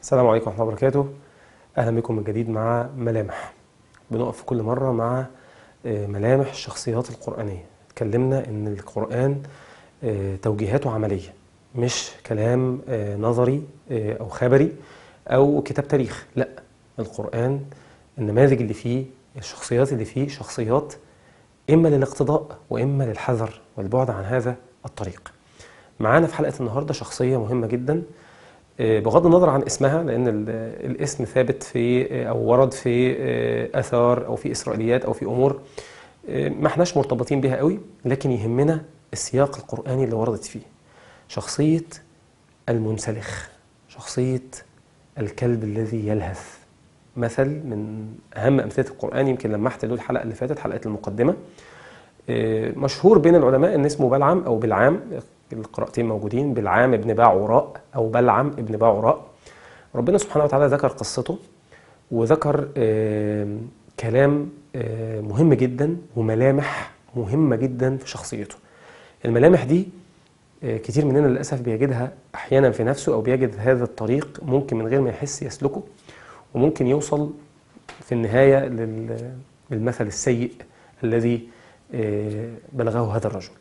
السلام عليكم ورحمة الله وبركاته أهلا بكم من جديد مع ملامح بنقف كل مرة مع آه، ملامح الشخصيات القرآنية اتكلمنا إن القرآن آه، توجيهاته عملية مش كلام آه، نظري آه، أو خبري أو كتاب تاريخ لا القرآن النماذج اللي فيه الشخصيات اللي فيه شخصيات إما للاقتضاء وإما للحذر والبعد عن هذا الطريق معانا في حلقة النهاردة شخصية مهمة جدا آه، بغض النظر عن اسمها لأن ال- الاسم ثابت في آه، أو ورد في آه، آثار أو في إسرائيليات أو في أمور آه، ما احناش مرتبطين بها قوي لكن يهمنا السياق القرآني اللي وردت فيه شخصية المنسلخ شخصية الكلب الذي يلهث مثل من أهم أمثلة القرآن يمكن لمحت له الحلقة اللي فاتت حلقة المقدمة آه، مشهور بين العلماء ان اسمه بلعم او بلعام القراءتين موجودين بلعام ابن باعوراء او بلعم ابن باعوراء ربنا سبحانه وتعالى ذكر قصته وذكر آه، كلام آه، مهم جدا وملامح مهمة جدا في شخصيته الملامح دي آه، كتير مننا للأسف بيجدها أحيانا في نفسه أو بيجد هذا الطريق ممكن من غير ما يحس يسلكه وممكن يوصل في النهاية لل- للمثل السيء الذي آه، بلغه هذا الرجل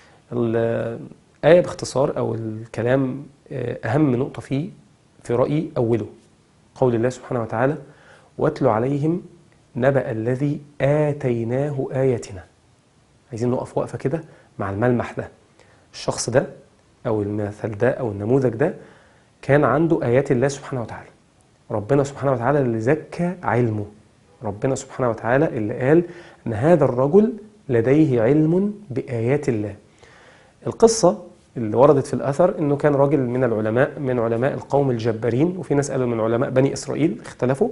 الآية باختصار أو الكلام آه، أهم نقطة فيه في رأيي أوله قول الله سبحانه وتعالى واتل عليهم نبأ الذي آتيناه آياتنا عايزين نقف وقفة كده مع الملمح ده الشخص ده أو المثل ده أو النموذج ده كان عنده آيات الله سبحانه وتعالى ربنا سبحانه وتعالى اللي زكى علمه ربنا سبحانه وتعالى اللي قال أن هذا الرجل لديه علم بآيات الله القصة اللي وردت في الأثر أنه كان راجل من العلماء من علماء القوم الجبارين وفي ناس قالوا من علماء بني إسرائيل اختلفوا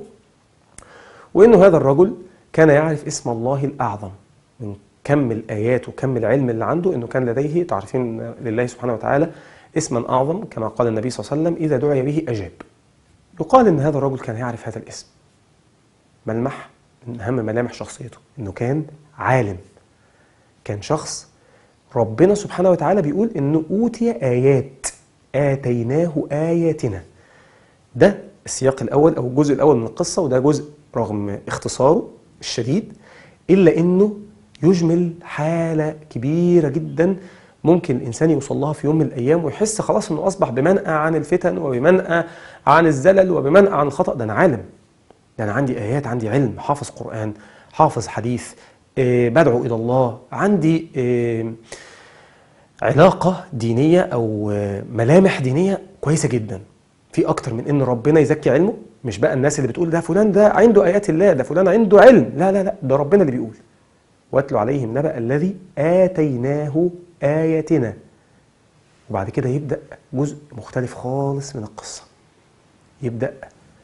وأنه هذا الرجل كان يعرف اسم الله الأعظم من كم الآيات وكم العلم اللي عنده أنه كان لديه تعرفين لله سبحانه وتعالى اسما أعظم كما قال النبي صلى الله عليه وسلم إذا دعي به أجاب يقال أن هذا الرجل كان يعرف هذا الاسم ملمح من أهم ملامح شخصيته أنه كان عالم كان شخص ربنا سبحانه وتعالى بيقول انه اوتي ايات اتيناه اياتنا ده السياق الاول او الجزء الاول من القصه وده جزء رغم اختصاره الشديد الا انه يجمل حاله كبيره جدا ممكن الانسان يوصل لها في يوم من الايام ويحس خلاص انه اصبح بمنأى عن الفتن وبمنأى عن الزلل وبمنأى عن الخطأ ده انا عالم ده انا عندي ايات عندي علم حافظ قرآن حافظ حديث آه، بدعو الى الله عندي آه، علاقة دينية أو آه، ملامح دينية كويسة جدا في أكتر من إن ربنا يزكي علمه مش بقى الناس اللي بتقول ده فلان ده عنده آيات الله ده فلان عنده علم لا لا لا ده ربنا اللي بيقول واتلو عليهم نبأ الذي آتيناه آياتنا وبعد كده يبدأ جزء مختلف خالص من القصة يبدأ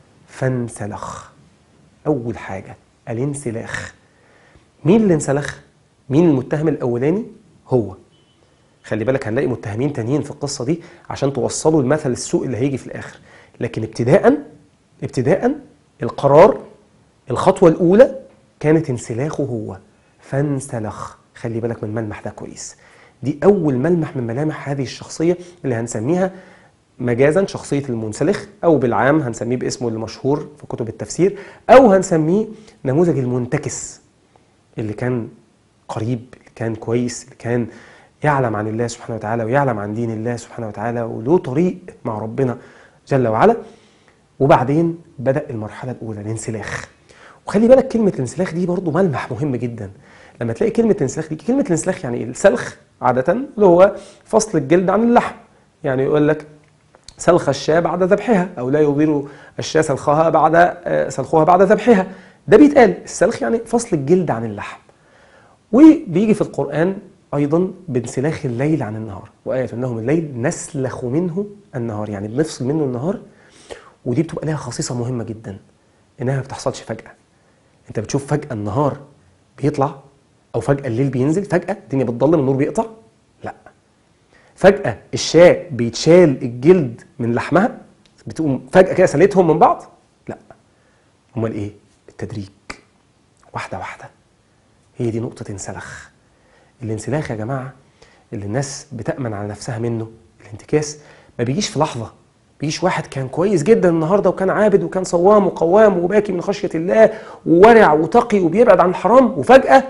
فانسلخ أول حاجة الانسلاخ مين اللي انسلخ؟ مين المتهم الأولاني؟ هو خلي بالك هنلاقي متهمين تانيين في القصة دي عشان توصلوا المثل السوء اللي هيجي في الآخر لكن ابتداء ابتداء القرار الخطوة الأولى كانت انسلاخه هو فانسلخ خلي بالك من الملمح ده كويس دي أول ملمح من ملامح هذه الشخصية اللي هنسميها مجازا شخصية المنسلخ أو بالعام هنسميه باسمه المشهور في كتب التفسير أو هنسميه نموذج المنتكس اللي كان قريب اللي كان كويس اللي كان يعلم عن الله سبحانه وتعالى ويعلم عن دين الله سبحانه وتعالى وله طريق مع ربنا جل وعلا وبعدين بدأ المرحلة الأولى الانسلاخ وخلي بالك كلمة الانسلاخ دي برضو ملمح مهم جدا لما تلاقي كلمة الانسلاخ دي كلمة الانسلاخ يعني إيه؟ السلخ عادة اللي هو فصل الجلد عن اللحم يعني يقول لك سلخ الشاة بعد ذبحها أو لا يضير الشاة سلخها بعد آه، سلخها بعد ذبحها ده بيتقال السلخ يعني فصل الجلد عن اللحم وبيجي في القرآن أيضا بانسلاخ الليل عن النهار وآية لهم الليل نسلخ منه النهار يعني بنفصل منه النهار ودي بتبقى لها خصيصة مهمة جدا إنها ما بتحصلش فجأة أنت بتشوف فجأة النهار بيطلع أو فجأة الليل بينزل فجأة الدنيا بتضلم النور بيقطع لا فجأة الشاة بيتشال الجلد من لحمها بتقوم فجأة كده سالتهم من بعض لا أمال إيه التدريج واحدة واحدة هي دي نقطة انسلخ الانسلاخ يا جماعة اللي الناس بتأمن على نفسها منه الانتكاس ما بيجيش في لحظة بيجيش واحد كان كويس جدا النهارده وكان عابد وكان صوام وقوام وباكي من خشيه الله وورع وتقي وبيبعد عن الحرام وفجاه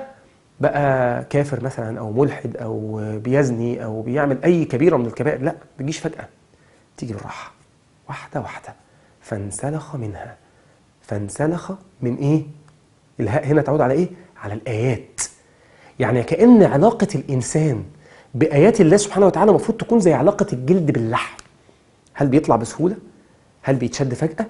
بقى كافر مثلا او ملحد او بيزني او بيعمل اي كبيره من الكبائر لا بتجيش فجاه تيجي بالراحه واحده واحده فانسلخ منها فانسلخ من ايه الهاء هنا تعود على ايه على الايات يعني كان علاقه الانسان بايات الله سبحانه وتعالى المفروض تكون زي علاقه الجلد باللحم هل بيطلع بسهوله هل بيتشد فجاه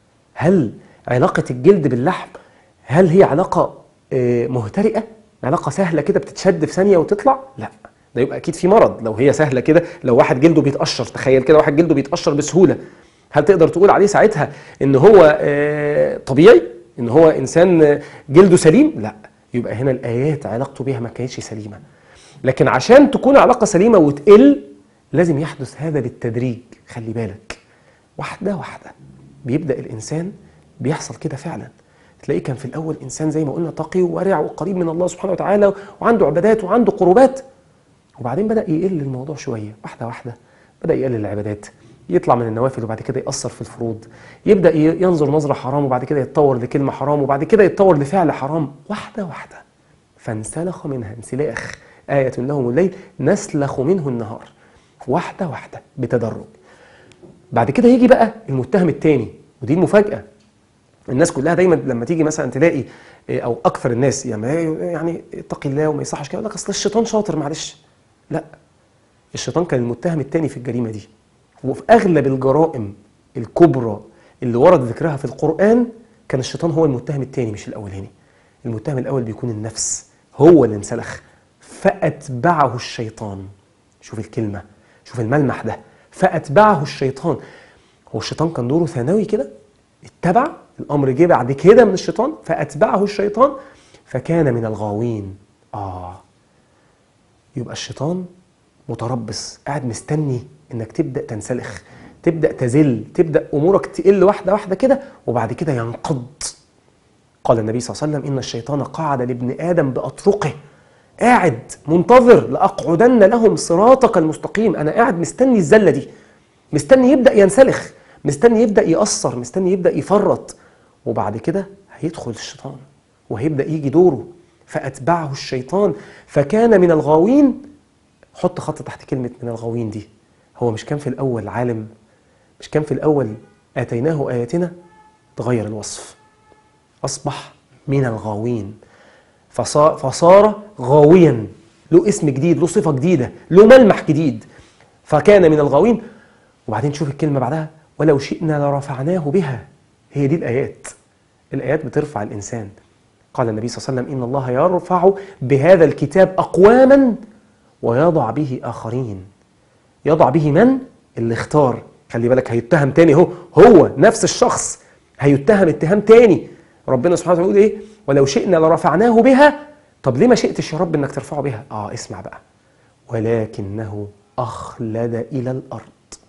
هل علاقه الجلد باللحم هل هي علاقه آه، مهترئه علاقه سهله كده بتتشد في ثانيه وتطلع لا ده يبقى اكيد في مرض لو هي سهله كده لو واحد جلده بيتقشر تخيل كده واحد جلده بيتقشر بسهوله هل تقدر تقول عليه ساعتها ان هو آه، طبيعي ان هو انسان آه، جلده سليم لا يبقى هنا الايات علاقته بيها ما كانتش سليمه لكن عشان تكون علاقه سليمه وتقل لازم يحدث هذا بالتدريج خلي بالك واحده واحده بيبدا الانسان بيحصل كده فعلا تلاقيه كان في الاول انسان زي ما قلنا تقي وورع وقريب من الله سبحانه وتعالى وعنده عبادات وعنده قربات وبعدين بدا يقل الموضوع شويه واحده واحده بدا يقلل العبادات يطلع من النوافل وبعد كده يأثر في الفروض يبدأ ي- ينظر نظرة حرام وبعد كده يتطور لكلمة حرام وبعد كده يتطور لفعل حرام واحدة واحدة فانسلخ منها انسلاخ آية لهم الليل نسلخ منه النهار واحدة واحدة بتدرج بعد كده يجي بقى المتهم الثاني ودي المفاجأة الناس كلها دايما لما تيجي مثلا تلاقي إيه، او اكثر الناس يعني يعني اتقي الله وما يصحش كده يقول لك اصل الشيطان شاطر معلش لا الشيطان كان المتهم الثاني في الجريمه دي وفي اغلب الجرائم الكبرى اللي ورد ذكرها في القران كان الشيطان هو المتهم الثاني مش الاولاني المتهم الاول بيكون النفس هو اللي انسلخ فاتبعه الشيطان شوف الكلمه شوف الملمح ده فاتبعه الشيطان هو الشيطان كان دوره ثانوي كده اتبع الامر جه بعد كده من الشيطان فاتبعه الشيطان فكان من الغاوين اه يبقى الشيطان متربص قاعد مستني انك تبدا تنسلخ تبدا تزل تبدا امورك تقل واحده واحده كده وبعد كده ينقض قال النبي صلى الله عليه وسلم ان الشيطان قعد لابن ادم باطرقه قاعد منتظر لاقعدن لهم صراطك المستقيم انا قاعد مستني الزله دي مستني يبدا ينسلخ مستني يبدا ياثر مستني يبدا يفرط وبعد كده هيدخل الشيطان وهيبدا يجي دوره فاتبعه الشيطان فكان من الغاوين حط خط تحت كلمه من الغاوين دي هو مش كان في الاول عالم مش كان في الاول اتيناه اياتنا تغير الوصف اصبح من الغاوين فصار, فصار غاويا له اسم جديد له صفه جديده له ملمح جديد فكان من الغاوين وبعدين شوف الكلمه بعدها ولو شئنا لرفعناه بها هي دي الايات الايات بترفع الانسان قال النبي صلى الله عليه وسلم ان الله يرفع بهذا الكتاب اقواما ويضع به اخرين يضع به من اللي اختار خلي بالك هيتهم تاني هو هو نفس الشخص هيتهم اتهام تاني ربنا سبحانه وتعالى يقول ايه ولو شئنا لرفعناه بها طب ليه ما شئتش يا رب انك ترفعه بها اه اسمع بقى ولكنه اخلد الى الارض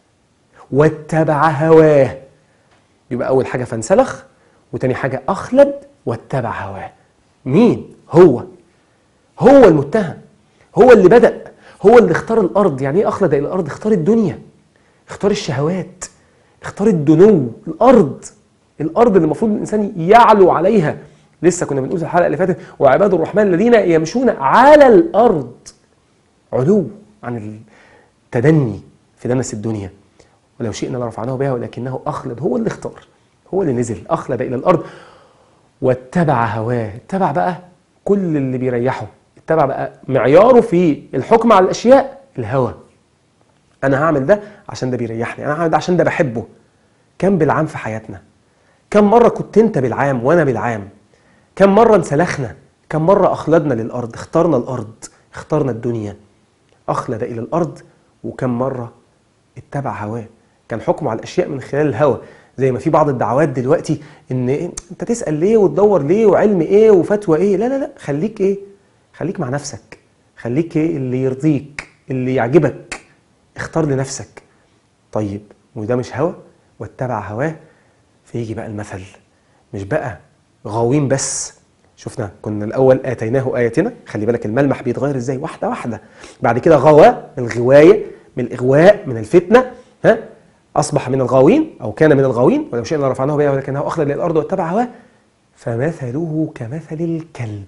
واتبع هواه يبقى اول حاجه فانسلخ وتاني حاجه اخلد واتبع هواه مين هو هو المتهم هو اللي بدا هو اللي اختار الارض يعني ايه اخلد الى الارض اختار الدنيا اختار الشهوات اختار الدنو الارض الارض اللي المفروض الانسان يعلو عليها لسه كنا بنقول في الحلقه اللي فاتت وعباد الرحمن الذين يمشون على الارض علو عن التدني في دنس الدنيا ولو شئنا لرفعناه بها ولكنه اخلد هو اللي اختار هو اللي نزل اخلد الى الارض واتبع هواه اتبع بقى كل اللي بيريحه اتبع بقى معياره في الحكم على الاشياء الهوى انا هعمل ده عشان ده بيريحني انا هعمل ده عشان ده بحبه كم بالعام في حياتنا كم مره كنت انت بالعام وانا بالعام كم مره انسلخنا كم مره اخلدنا للارض اخترنا الارض اخترنا الدنيا اخلد الى الارض وكم مره اتبع هواه كان حكمه على الاشياء من خلال الهوى زي ما في بعض الدعوات دلوقتي ان إيه؟ انت تسال ليه وتدور ليه وعلم ايه وفتوى ايه لا لا لا خليك ايه خليك مع نفسك خليك ايه اللي يرضيك اللي يعجبك اختار لنفسك طيب وده مش هوى واتبع هواه فيجي بقى المثل مش بقى غاوين بس شفنا كنا الاول اتيناه اياتنا خلي بالك الملمح بيتغير ازاي واحده واحده بعد كده غوى من الغوايه من الاغواء من الفتنه ها أصبح من الغاوين أو كان من الغاوين ولو شئنا رفعناه بها ولكنه أخلد إلى الأرض واتبع هواه فمثله كمثل الكلب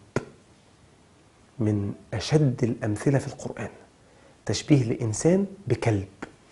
من أشد الأمثلة في القرآن تشبيه لإنسان بكلب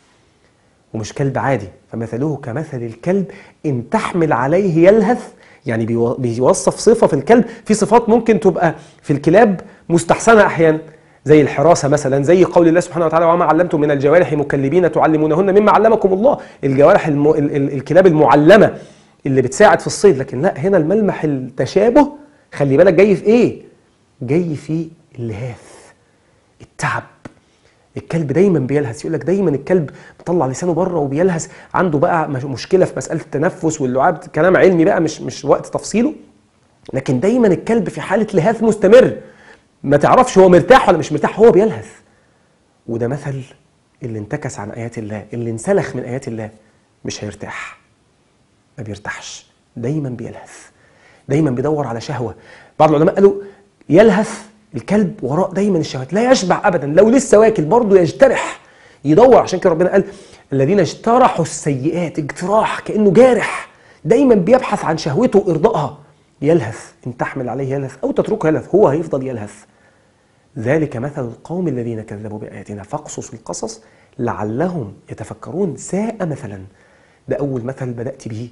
ومش كلب عادي فمثله كمثل الكلب إن تحمل عليه يلهث يعني بيو- بيوصف صفة في الكلب في صفات ممكن تبقى في الكلاب مستحسنة أحيانا زي الحراسة مثلا زي قول الله سبحانه وتعالى وما علمتم من الجوارح مكلبين تعلمونهن مما علمكم الله الجوارح الم... ال... ال... الكلاب المعلمة اللي بتساعد في الصيد لكن لا هنا الملمح التشابه خلي بالك جاي في ايه جاي في اللهاث التعب الكلب دايما بيلهث يقول لك دايما الكلب مطلع لسانه بره وبيلهث عنده بقى مش- مشكله في مساله التنفس واللعاب كلام علمي بقى مش مش وقت تفصيله لكن دايما الكلب في حاله لهاث مستمر ما تعرفش هو مرتاح ولا مش مرتاح هو بيلهث وده مثل اللي انتكس عن ايات الله اللي انسلخ من ايات الله مش هيرتاح ما بيرتاحش دايما بيلهث دايما بيدور على شهوه بعض العلماء قالوا يلهث الكلب وراء دايما الشهوات لا يشبع ابدا لو لسه واكل برضه يجترح يدور عشان كده ربنا قال الذين اجترحوا السيئات اجتراح كانه جارح دايما بيبحث عن شهوته وارضائها يلهث ان تحمل عليه يلهث او تتركه يلهث هو هيفضل يلهث ذلك مثل القوم الذين كذبوا بآياتنا فاقصص القصص لعلهم يتفكرون ساء مثلا ده أول مثل بدأت به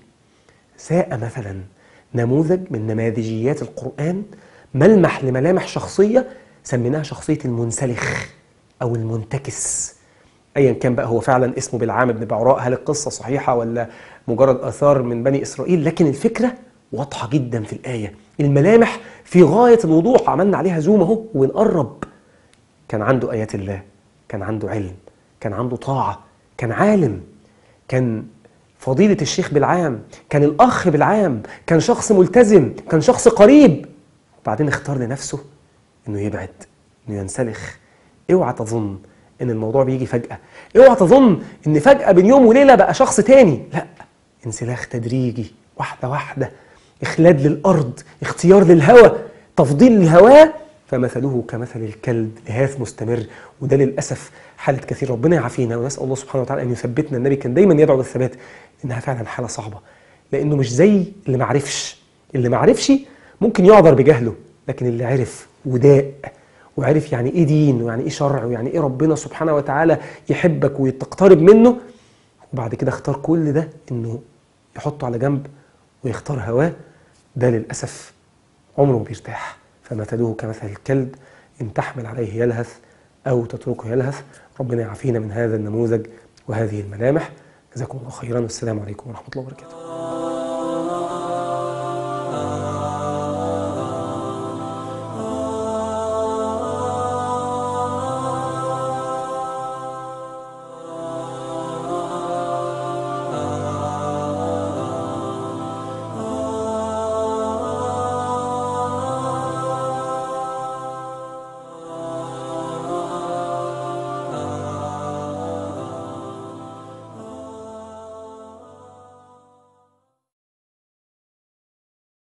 ساء مثلا نموذج من نماذجيات القرآن ملمح لملامح شخصية سميناها شخصية المنسلخ أو المنتكس ايا كان بقى هو فعلا اسمه بالعام بن بعراء هل القصه صحيحه ولا مجرد اثار من بني اسرائيل لكن الفكره واضحه جدا في الايه الملامح في غايه الوضوح عملنا عليها زوم اهو ونقرب كان عنده ايات الله كان عنده علم كان عنده طاعه كان عالم كان فضيلة الشيخ بالعام كان الأخ بالعام كان شخص ملتزم كان شخص قريب وبعدين اختار لنفسه انه يبعد انه ينسلخ اوعى تظن ان الموضوع بيجي فجأة اوعى تظن ان فجأة بين يوم وليلة بقى شخص تاني لا انسلاخ تدريجي واحدة واحدة اخلاد للأرض اختيار للهوى تفضيل الهواه فمثله كمثل الكلب لهاث مستمر وده للأسف حالة كثير ربنا يعافينا ونسأل الله سبحانه وتعالى أن يثبتنا النبي كان دايما يدعو للثبات إنها فعلا حالة صعبة لأنه مش زي اللي معرفش اللي معرفش ممكن يعذر بجهله لكن اللي عرف وداء وعرف يعني ايه دين ويعني ايه شرع ويعني ايه ربنا سبحانه وتعالى يحبك وتقترب منه وبعد كده اختار كل ده انه يحطه على جنب ويختار هواه ده للاسف عمره ما بيرتاح فمثله كمثل الكلب ان تحمل عليه يلهث او تتركه يلهث ربنا يعافينا من هذا النموذج وهذه الملامح جزاكم الله خيرا والسلام عليكم ورحمه الله وبركاته